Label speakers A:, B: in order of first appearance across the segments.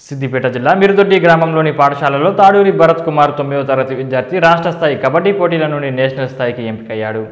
A: సిద్దిపేట జిల్లా మిరుదొడ్డి గ్రామంలోని పాఠశాలలో తాడూరి భరత్ కుమార్ తొమ్మిదవ తరగతి విద్యార్థి రాష్ట్ర స్థాయి కబడ్డీ పోటీల నుండి నేషనల్ స్థాయికి ఎంపికయ్యాడు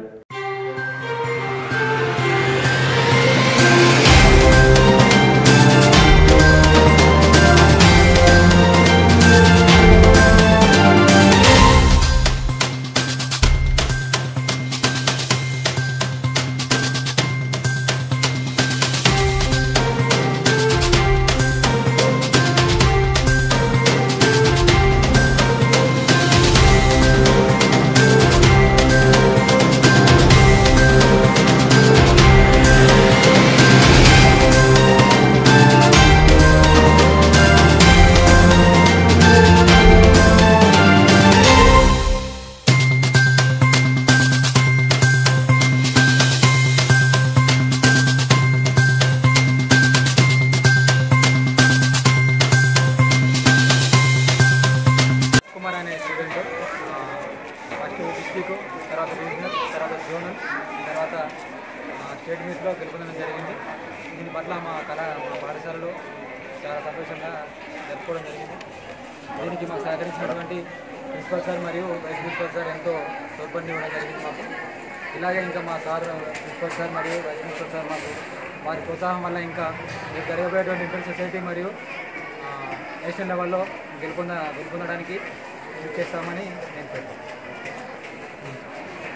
B: కుమార్ అనే స్టూడెంట్ ఫస్ట్ డిస్టిక్ తర్వాత రీజనల్ తర్వాత జోనల్ తర్వాత ఆ, స్టేట్ మీట్లో గెలుపొందడం జరిగింది దీని పట్ల మా కళ మా పాఠశాలలో చాలా సంతోషంగా జరుపుకోవడం జరిగింది దీనికి మాకు సహకరించినటువంటి ప్రిన్సిపల్ సార్ మరియు వైస్ ప్రిన్సిపల్ సార్ ఎంతో తోడ్పడి ఇవ్వడం జరిగింది మాకు ఇలాగే ఇంకా మా సార్ ప్రిన్సిపల్ సార్ మరియు వైస్ ప్రిన్సిపల్ సార్ మాకు వారి ప్రోత్సాహం వల్ల ఇంకా రేపు జరగబోయేటువంటి ఇంటర్ సొసైటీ మరియు ఆ, నేషనల్ లెవెల్లో గెలుపొంద గెలుపొందడానికి కృషి చేస్తామని నేను పేర్కొన్నాను